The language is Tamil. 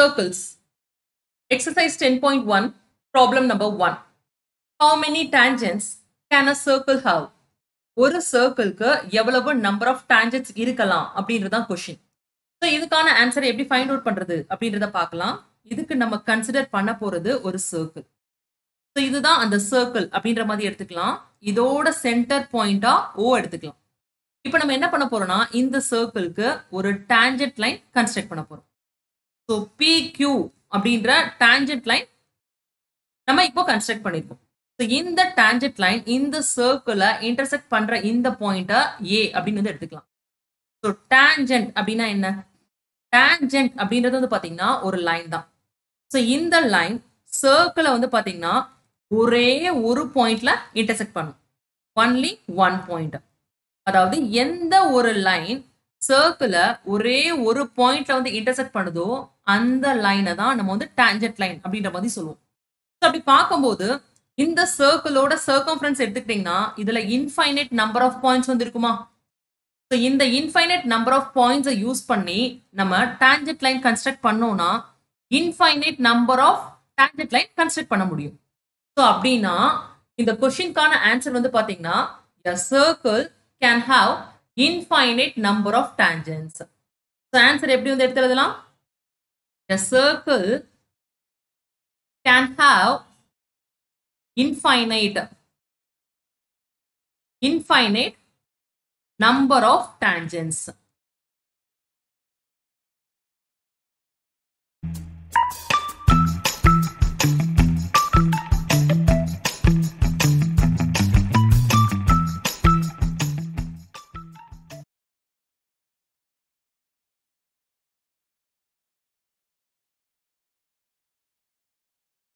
Circles. Exercise 10.1, problem number 1. How many tangents can a circle have? ஒரு சர்க்கிள்க்கு எவ்வளவு நம்பர் ஆஃப் டேஞ்சன்ஸ் இருக்கலாம் அப்படின்றது தான் கொஷின் ஸோ இதுக்கான ஆன்சரை எப்படி ஃபைண்ட் அவுட் பண்றது அப்படின்றத பார்க்கலாம் இதுக்கு நம்ம கன்சிடர் பண்ண போறது ஒரு சர்க்கிள் ஸோ இதுதான் அந்த சர்க்கிள் அப்படின்ற மாதிரி எடுத்துக்கலாம் இதோட சென்டர் பாயிண்டா ஓ எடுத்துக்கலாம் இப்போ நம்ம என்ன பண்ண போறோம்னா இந்த சர்க்கிள்க்கு ஒரு டேஞ்சன்ட் லைன் கன்ஸ்ட்ரக்ட் பண்ண போறோம் ஸோ பி கியூ அப்படின்ற டேஞ்சன்ட் லைன் நம்ம இப்போ கன்ஸ்ட்ரக்ட் பண்ணிருக்கோம் ஸோ இந்த டேஞ்சன்ட் லைன் இந்த சர்க்கிளை இன்டர்செக்ட் பண்ற இந்த பாயிண்ட்டை ஏ அப்படின்னு வந்து எடுத்துக்கலாம் ஸோ டேஞ்சன்ட் அப்படின்னா என்ன டேஞ்சன்ட் அப்படின்றது வந்து பார்த்தீங்கன்னா ஒரு லைன் தான் ஸோ இந்த லைன் சர்க்கிளை வந்து பார்த்தீங்கன்னா ஒரே ஒரு பாயிண்ட்ல இன்டர்செக்ட் பண்ணும் ஒன்லி ஒன் பாயிண்ட் அதாவது எந்த ஒரு லைன் சர்க்கிளை ஒரே ஒரு பாயிண்ட்ல வந்து இன்டர்செக்ட் பண்ணுதோ அந்த லைனை தான் நம்ம வந்து டேஞ்சன்ட் லைன் அப்படின்ற மாதிரி சொல்லுவோம் ஸோ அப்படி பார்க்கும்போது இந்த சர்க்கிளோட சர்க்கம்ஃபரன்ஸ் எடுத்துக்கிட்டிங்கன்னா இதுல இன்ஃபைனைட் நம்பர் ஆஃப் பாயிண்ட்ஸ் வந்து இருக்குமா ஸோ இந்த இன்ஃபைனைட் நம்பர் ஆஃப் பாயிண்ட்ஸை யூஸ் பண்ணி நம்ம டேஞ்சன்ட் லைன் கன்ஸ்ட்ரக்ட் பண்ணோம்னா infinite number of tangent line construct பண்ண முடியும் ஸோ அப்படின்னா இந்த கொஷின்கான ஆன்சர் வந்து பார்த்தீங்கன்னா a circle can have infinite number of tangents. So answer எப்படி வந்து எடுத்து எழுதலாம் a circle can have infinite infinite number of tangents